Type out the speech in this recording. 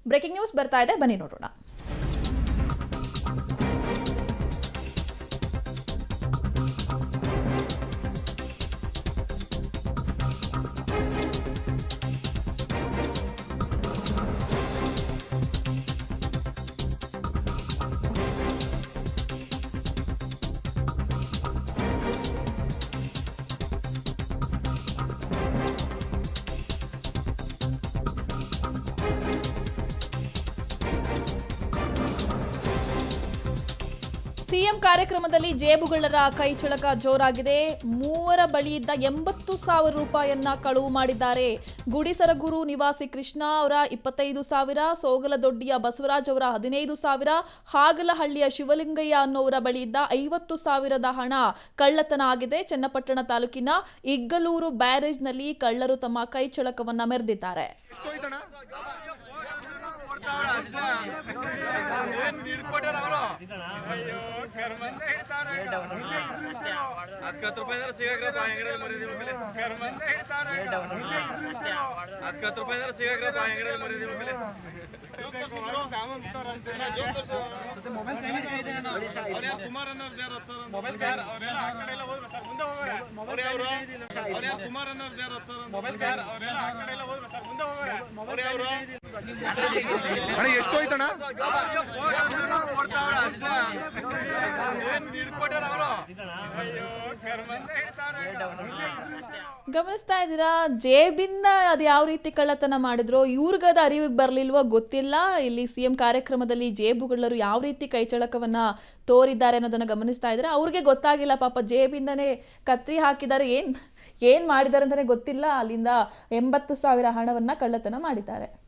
breaking news ಬರ್ತಾ ಇದೆ ಬನ್ನಿ ನೋಡೋಣ ಸಿಎಂ ಕಾರ್ಯಕ್ರಮದಲ್ಲಿ ಜೇಬುಗಳರ ಕೈ ಚಳಕ ಜೋರಾಗಿದೆ ಮೂವರ ಬಳಿಯಿದ್ದ ಎಂಬತ್ತು ಸಾವಿರ ರೂಪಾಯಿಯನ್ನ ಕಳುವು ಮಾಡಿದ್ದಾರೆ ಗುಡಿಸರಗುರು ನಿವಾಸಿ ಕೃಷ್ಣ ಅವರ ಇಪ್ಪತ್ತೈದು ಸಾವಿರ ಸೋಗಲದೊಡ್ಡಿಯ ಬಸವರಾಜ್ ಅವರ ಹದಿನೈದು ಸಾವಿರ ಹಾಗಲಹಳ್ಳಿಯ ಶಿವಲಿಂಗಯ್ಯ ಅನ್ನೋವರ ಬಳಿಯಿದ್ದ ಐವತ್ತು ಸಾವಿರದ ಹಣ ಕಳ್ಳತನ ಆಗಿದೆ ಚನ್ನಪಟ್ಟಣ ತಾಲೂಕಿನ ಇಗ್ಗಲೂರು ಬ್ಯಾರೇಜ್ನಲ್ಲಿ ಕಳ್ಳರು ತಮ್ಮ ಕೈ ಚಳಕವನ್ನ ಮೆರೆದಿದ್ದಾರೆ ಹತ್ತು ರೂಪಾಯಿ ಸಿಗಕ್ರಪ್ಪ ಹೆಂಗ್ರೆ ಮರೀದಿ ಮಕ್ಕಳೇ ಹತ್ತು ರೂಪಾಯಿ ಸಿಗಕ್ರಪ್ಪ ಹೆಂಗ್ರೆ ಮರೀದಿ ಮಕ್ಕಳೇ ಕುಮಾರ್ ಅನ್ನೋರು ಬೇರೆ ಮೊಬೈಲ್ ಸರ್ ಅವ್ರೆಲ್ಲ ಆ ಕಡೆ ಎಲ್ಲ ಹೋದ್ರು ಸರ್ ಮುಂದೆ ಹೋಗೋರೆ ಅವ್ರು ಯಾವ್ರು ಅವ್ರು ಯಾವ ಕುಮಾರ್ ಅನ್ನೋರು ಬೇರೆ ಸರ್ ಮೊಬೈಲ್ ಸರ್ ಅವ್ರೆಲ್ಲ ಆ ಕಡೆ ಎಲ್ಲ ಹೋದ್ರು ಸರ್ ಮುಂದೆ ಹೋಗೋರೆ ಅವ್ರು ಯಾವ್ರು ಅಣ್ಣ ಎಷ್ಟು ಹೋಯ್ತಣ್ಣ ಏನ್ ಹಿಡ್ಕೊಟ್ಟಾರ ಅವರು ಅಯ್ಯೋ ಸರ್ ಮಂದೆ ಹಿಡ್ತಾರೆ ಗಮನಿಸ್ತಾ ಇದ್ದೀರಾ ಜೇಬಿಂದ ಅದು ಯಾವ ರೀತಿ ಕಳ್ಳತನ ಮಾಡಿದ್ರು ಇವ್ರಿಗದ ಅರಿವಿಗೆ ಬರಲಿಲ್ವೋ ಗೊತ್ತಿಲ್ಲ ಇಲ್ಲಿ ಸಿಎಂ ಕಾರ್ಯಕ್ರಮದಲ್ಲಿ ಜೇಬುಗಳರು ಯಾವ ರೀತಿ ಕೈಚಳಕವನ್ನ ತೋರಿದ್ದಾರೆ ಅನ್ನೋದನ್ನ ಗಮನಿಸ್ತಾ ಇದ್ದಾರೆ ಅವ್ರಿಗೆ ಗೊತ್ತಾಗಿಲ್ಲ ಪಾಪ ಜೇಬಿಂದನೇ ಕತ್ರಿ ಹಾಕಿದ್ದಾರೆ ಏನ್ ಏನ್ ಮಾಡಿದ್ದಾರೆ ಅಂತಾನೆ ಗೊತ್ತಿಲ್ಲ ಅಲ್ಲಿಂದ ಎಂಬತ್ತು ಸಾವಿರ ಹಣವನ್ನ ಕಳ್ಳತನ ಮಾಡಿದ್ದಾರೆ